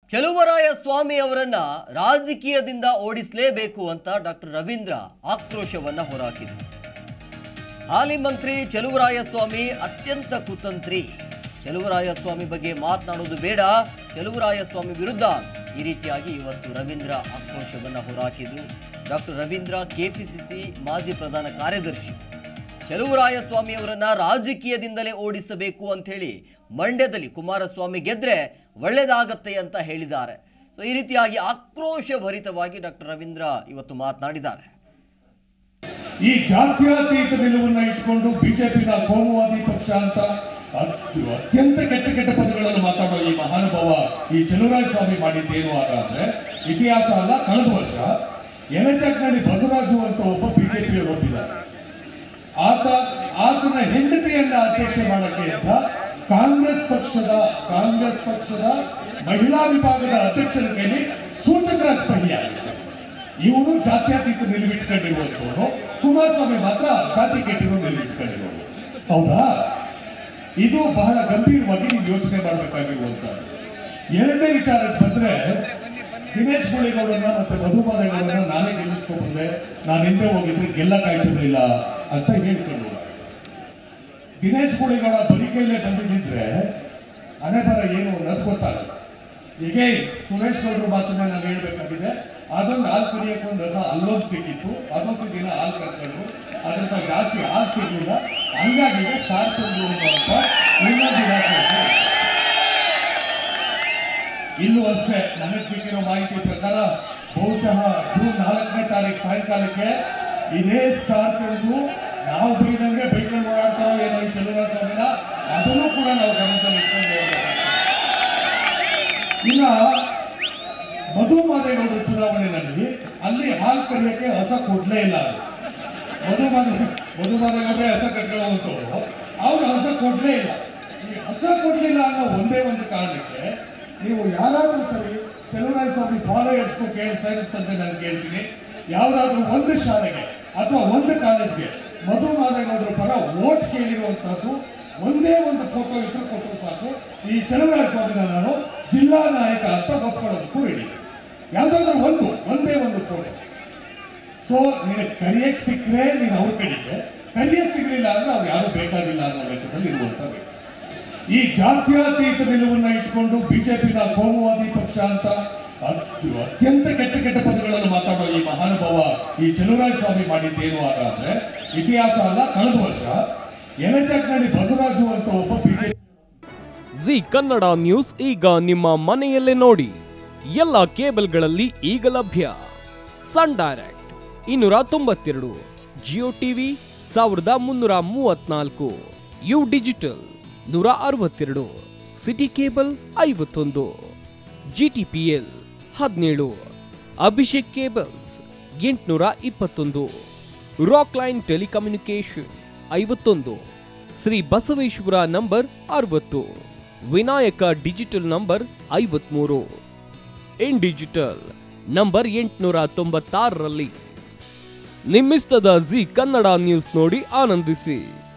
ಚಲುವರಾಯ ಸ್ವಾಮಿ ಅವರನ್ನ ರಾಜಕೀಯದಿಂದ ಓಡಿಸಲೇಬೇಕು ಅಂತ ಡಾಕ್ಟರ್ ರವೀಂದ್ರ ಆಕ್ರೋಶವನ್ನ ಹೊರಹಾಕಿದರು ಹಾಲಿ ಮಂತ್ರಿ ಚಲುವರಾಯ ಸ್ವಾಮಿ ಅತ್ಯಂತ ಕುತಂತ್ರಿ ಚಲುವರಾಯ ಸ್ವಾಮಿ ಬಗ್ಗೆ ಮಾತನಾಡೋದು ಬೇಡ ಚಲುವರಾಯ ಸ್ವಾಮಿ ವಿರುದ್ಧ ಈ ರೀತಿಯಾಗಿ ಇವತ್ತು ರವೀಂದ್ರ ಆಕ್ರೋಶವನ್ನ ಹೊರಹಾಕಿದ್ರು ಡಾಕ್ಟರ್ ರವೀಂದ್ರ ಕೆಪಿಸಿಸಿ ಮಾಜಿ ಪ್ರಧಾನ ಕಾರ್ಯದರ್ಶಿ ಚಲುವರಾಯ ಸ್ವಾಮಿ ಅವರನ್ನ ರಾಜಕೀಯದಿಂದಲೇ ಓಡಿಸಬೇಕು ಅಂತ ಹೇಳಿ ಮಂಡ್ಯದಲ್ಲಿ ಕುಮಾರಸ್ವಾಮಿ ಗೆದ್ರೆ ಒಳ್ಳೆಯದಾಗತ್ತೆ ಅಂತ ಹೇಳಿದ್ದಾರೆ ಸೊ ಈ ರೀತಿಯಾಗಿ ಆಕ್ರೋಶ ಭರಿತವಾಗಿ ಡಾಕ್ಟರ್ ರವೀಂದ್ರ ಇವತ್ತು ಮಾತನಾಡಿದ್ದಾರೆ ಈ ಜಾತ್ಯತೀತ ನಿಲುವನ್ನ ಇಟ್ಕೊಂಡು ಬಿಜೆಪಿನ ಕೋಮುವಾದಿ ಪಕ್ಷ ಅಂತ ಅತ್- ಅತ್ಯಂತ ಕೆಟ್ಟ ಕೆಟ್ಟ ಪದಗಳನ್ನು ಮಾತಾಡೋ ಈ ಮಹಾನುಭಾವ ಈ ಚಲುವರಾಯ ಸ್ವಾಮಿ ಮಾಡಿದ್ದೇನು ಆಗ ಅಂದ್ರೆ ಇತಿಹಾಸ ಅಲ್ಲ ಕಳೆದ ವರ್ಷ ಯಲಚಕ್ನಳ್ಳಿ ಬಸವರಾಜು ಅಂತ ಒಬ್ಬ ಬಿಜೆಪಿಯವರು ಒಪ್ಪಿದ್ದಾರೆ ಆತ ಆತನ ಹೆಂಡತಿಯನ್ನ ಅಧ್ಯಕ್ಷೆ ಮಾಡಕ್ಕೆ ಅಂತ ಕಾಂಗ್ರೆಸ್ ಪಕ್ಷದ ಕಾಂಗ್ರೆಸ್ ಪಕ್ಷದ ಮಹಿಳಾ ವಿಭಾಗದ ಅಧ್ಯಕ್ಷರ ಕೈಲಿ ಸೂಚಕರಾಗಿ ಸಹಿ ಆಗಿದೆ ಇವರು ಜಾತ್ಯತೀತ ನಿಲುವಿಟ್ಕೊಂಡಿರುವಂತವರು ಕುಮಾರಸ್ವಾಮಿ ಮಾತ್ರ ಜಾತಿ ಕೆಟ್ಟಿರೋ ನಿಲುವಿಟ್ಕೊಂಡಿರೋರು ಹೌದಾ ಇದು ಬಹಳ ಗಂಭೀರವಾಗಿ ನೀವು ಯೋಚನೆ ಮಾಡಬೇಕಾಗಿರುವಂತದ್ದು ಎರಡನೇ ವಿಚಾರಕ್ಕೆ ಬಂದ್ರೆ ದಿನೇಶ್ ಗುಳಿಗೌಡರನ್ನ ಮತ್ತೆ ಮಧುಮಾದೇಗೌಡರನ್ನ ನಾನೇ ಗೆಲ್ಲಿಸ್ಕೊಂಡ್ ಬಂದೆ ನಾನು ಹಿಂದೆ ಹೋಗಿದ್ರೆ ಗೆಲ್ಲಕ್ಕಾಯ್ತಿರ್ಲಿಲ್ಲ ಅಂತ ಹೇಳ್ಕೊಂಡು ದಿನೇಶ್ ಗುಳಿಗೌಡ ಬರಿಕೈಲೇ ಬಂದಿದ್ದಿದ್ರೆ ಹಣೆ ಬರ ಏನು ಅನ್ನೋದು ಗೊತ್ತಾಗುತ್ತೆ ಹೀಗೆ ಸುರೇಶ್ ಗೌಡ್ರ ಮಾತನ್ನ ನಾನು ಹೇಳ್ಬೇಕಾಗಿದೆ ಅದೊಂದು ಹಾಲು ಕರಿಯಕ್ಕೆ ಒಂದು ಹೊಸ ಅಲ್ಲೊಂದು ಸಿಕ್ಕಿತ್ತು ಅದೊಂದು ದಿನ ಹಾಲು ಕರ್ಕೊಂಡು ಅದರಿಂದ ಜಾಸ್ತಿ ಹಾಲು ಸಿಗಲಿಲ್ಲ ಹಂಗಾಗಿ ಈಗ ಸ್ಟಾರ್ ಚಂದ್ರು ಅಂತ ಇನ್ನೊಂದು ಇಲಾಖೆ ಇದೆ. ಇಲ್ಲೂ ಅಷ್ಟೇ ನನಗೆ ಸಿಕ್ಕಿರೋ ಮಾಹಿತಿ ಪ್ರಕಾರ ಬಹುಶಃ ಜೂನ್ ನಾಲ್ಕನೇ ತಾರೀಕು ಸಾಯಂಕಾಲಕ್ಕೆ ಇದೇ ಸ್ಟಾರ್ ಚಂದ್ರು ನಾವು ಬೈದಂಗೆ ಬೆಳ್ಕೊಂಡು ಓಡಾಡ್ತಾರೋ ಏನೋ ಈ ಚಲುವರಾಗಿಲ್ಲ ಅದನ್ನು ಕೂಡ ನಾವು ಗಮನದಲ್ಲಿ ಇಟ್ಕೊಂಡು ಹೋಗ್ಬೇಕಾಗ್ತದೆ. ಇನ್ನ ಮಧು ಮಾದೇಗೌಡರ ಚುನಾವಣೆಯಲ್ಲಿ ಅಲ್ಲಿ ಹಾಲು ಕರಿಯಕ್ಕೆ ಹೊಸ ಕೊಡ್ಲೇ ಇಲ್ಲ ಅದು. ಮಧು ಮಾದೇ ಮಧು ಮಾದೇಗೌಡ್ರೆ ಹೊಸ ಕಟ್ಕೊಳ್ಳುವಂಥವ್ರು ಅವ್ರು ಹೊಸ ಕೊಡ್ಲೇ ಇಲ್ಲ ಈ ಹೊಸ ಕೊಡ್ಲಿಲ್ಲ ಅನ್ನೋ ಒಂದೇ ಒಂದು ಕಾರಣಕ್ಕೆ ನೀವು ಯಾರಾದ್ರೂ ಸರಿ ಚಲುವರಾಯ ಸ್ವಾಮಿ ಫಾಲೋಯರ್ಸ್ಗೂ ಕೇಳ್ತಾ ಇರುತ್ತಂತೆ ನಾನು ಕೇಳ್ತೀನಿ ಯಾವ್ದಾದ್ರೂ ಒಂದು ಶಾಲೆಗೆ ಅಥವಾ ಒಂದು ಕಾಲೇಜ್ಗೆ ಮಧು ಮಾದೇಗೌಡರ ಪರ ವೋಟ್ ಕೇಳಿರುವಂತಹದ್ದು ಒಂದೇ ಒಂದು ಫೋಟೋ ಇದ್ರು ಕೊಟ್ಟರು ಸಾಕು ಈ ಚಲುವರಾಯ ಸ್ವಾಮಿನ ನಾನು ಜಿಲ್ಲಾ ನಾಯಕ ಅಂತ ಒಪ್ಕೊಳ್ಳೋದಕ್ಕೂ ರೆಡಿ ಯಾವ್ದಾದ್ರು ಒಂದು ಒಂದೇ ಒಂದು ಫೋಟೋ ಸೊ ನಿನಗೆ ಕರಿಯಕ್ ಸಿಕ್ಕರೆ ನೀನು ಅವ್ರ ಕಡೆಗೆ ಕರಿಯಕ್ ಸಿಗ್ಲಿಲ್ಲ ಅಂದ್ರೆ ಅವ್ರು ಯಾರು ಬೇಕಾಗಿಲ್ಲ ಅನ್ನೋ ಲೆಕ್ಕದಲ್ಲಿ ಇರುವಂತ ವ್ಯಕ್ತಿ ಈ ಜಾತ್ಯತೀತ ನಿಲುವನ್ನ ಇಟ್ಕೊಂಡು ಬಿಜೆಪಿನ ಕೋಮುವಾದಿ ಪಕ್ಷ ಅಂತ ಅತ್- ಅತ್ಯಂತ ಕೆಟ್ಟ ಕೆಟ್ಟ ಪದಗಳನ್ನು ಮಾತಾಡೋ ಈ ಮಹಾನುಭಾವ ಈ ಚಲುವರಾಯ ಸ್ವಾಮಿ ಮಾಡಿದ್ದೇನು ಆಗ ಅಂದ್ರೆ ಇತಿಹಾಸ ಅಲ್ಲ ಕಳೆದ ವರ್ಷ ಯಲಚಕ್ನಳ್ಳಿ ಬಸವರಾಜು ಅಂತ ಒಬ್ಬ ಬಿಜೆಪಿ ಜಿ ಕನ್ನಡ ನ್ಯೂಸ್ ಈಗ ನಿಮ್ಮ ಮನೆಯಲ್ಲೇ ನೋಡಿ ಎಲ್ಲ ಕೇಬಲ್ಗಳಲ್ಲಿ ಈಗ ಲಭ್ಯ ಸನ್ ಡೈರೆಕ್ಟ್ ಇನ್ನೂರ ತೊಂಬತ್ತೆರಡು ಜಿಯೋ ಟಿವಿ ಸಾವಿರದ ಮುನ್ನೂರ ಮೂವತ್ನಾಲ್ಕು ಯು ಡಿಜಿಟಲ್ ನೂರ ಅರವತ್ತೆರಡು ಸಿಟಿ ಕೇಬಲ್ ಐವತ್ತೊಂದು ಜಿಟಿಪಿಎಲ್ ಹದಿನೇಳು ಅಭಿಷೇಕ್ ಕೇಬಲ್ಸ್ ಎಂಟುನೂರ ಇಪ್ಪತ್ತೊಂದು ರಾಕ್ ಲೈನ್ ಟೆಲಿಕಮ್ಯುನಿಕೇಶನ್ ಐವತ್ತೊಂದು ಶ್ರೀ ಬಸವೇಶ್ವರ ನಂಬರ್ ಅರವತ್ತು ವಿನಾಯಕ ಡಿಜಿಟಲ್ ನಂಬರ್ ಐವತ್ಮೂರು ಇನ್ ಡಿಜಿಟಲ್ ನಂಬರ್ ಎಂಟುನೂರ ತೊಂಬತ್ತಾರರಲ್ಲಿ ನಿಮ್ಮಿಸ್ತದ ಜಿ ಕನ್ನಡ ನ್ಯೂಸ್ ನೋಡಿ ಆನಂದಿಸಿ